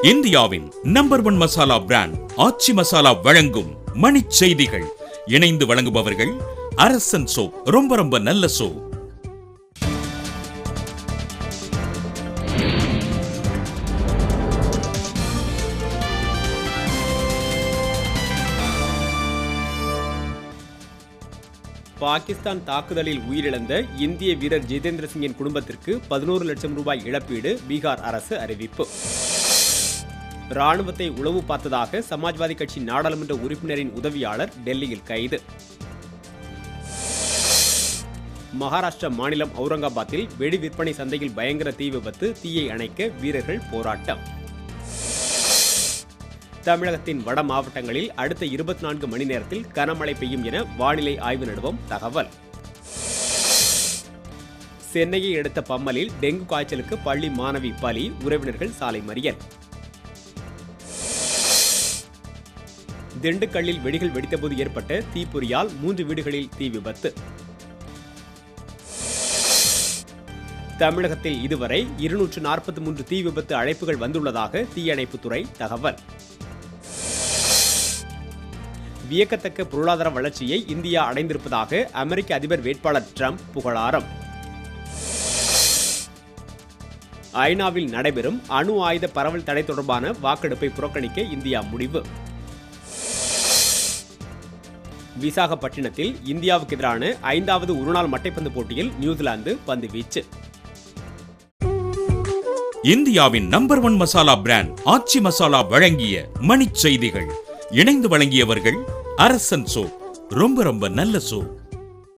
இந்தியாவின் number one masala brand Aachi masala வழங்கும் மணிச் செய்திகள் இணைந்து வழங்குபவர்கள் அரசன் சோ ரொம்ப ரொம்ப நல்ல சோ பாகிஸ்தான் தாக்குதலில் உயிரிழந்த இந்திய வீரர் ஜிதேந்திர சிங்கின் குடும்பத்திற்கு பதினோரு லட்சம் ரூபாய் இழப்பீடு பீகார் அரசு அறிவிப்பு ராணுவத்தை உளவு பார்த்ததாக சமாஜ்வாதி கட்சி நாடாளுமன்ற உறுப்பினரின் உதவியாளர் டெல்லியில் கைது மகாராஷ்டிரா மாநிலம் அவுரங்காபாத்தில் வெடி விற்பனை சந்தையில் பயங்கர தீ விபத்து தீயை அணைக்க வீரர்கள் போராட்டம் தமிழகத்தின் வட மாவட்டங்களில் அடுத்த இருபத்தி நான்கு மணி நேரத்தில் கனமழை பெய்யும் என வானிலை ஆய்வு நிறுவனம் தகவல் சென்னையை அடுத்த பம்மலில் டெங்கு காய்ச்சலுக்கு பள்ளி மாணவி பலி உறவினர்கள் சாலை மறியல் திண்டுக்கல்லில் வெடிகள் வெடித்தபோது ஏற்பட்ட தீப்பொறியால் மூன்று வீடுகளில் தீ விபத்து தமிழகத்தில் இதுவரை இருநூற்று நாற்பத்தி மூன்று தீ விபத்து அழைப்புகள் வந்துள்ளதாக தீயணைப்புத்துறை தகவல் வியக்கத்தக்க பொருளாதார வளர்ச்சியை இந்தியா அடைந்திருப்பதாக அமெரிக்க அதிபர் வேட்பாளர் ட்ரம்ப் புகழாரம் ஐநாவில் நடைபெறும் அணு ஆயுத பரவல் தடை தொடர்பான வாக்கெடுப்பை புறக்கணிக்க இந்தியா முடிவு விசாகப்பட்டினத்தில் இந்தியாவுக்கு எதிரான ஐந்தாவது ஒருநாள் மட்டைப்பந்து போட்டியில் நியூசிலாந்து பந்து வீச்சு இந்தியாவின் number one masala brand Aachi masala வழங்கிய மணிச் செய்திகள் இணைந்து வழங்கியவர்கள் அரசன் சோ ரொம்ப ரொம்ப நல்ல சோ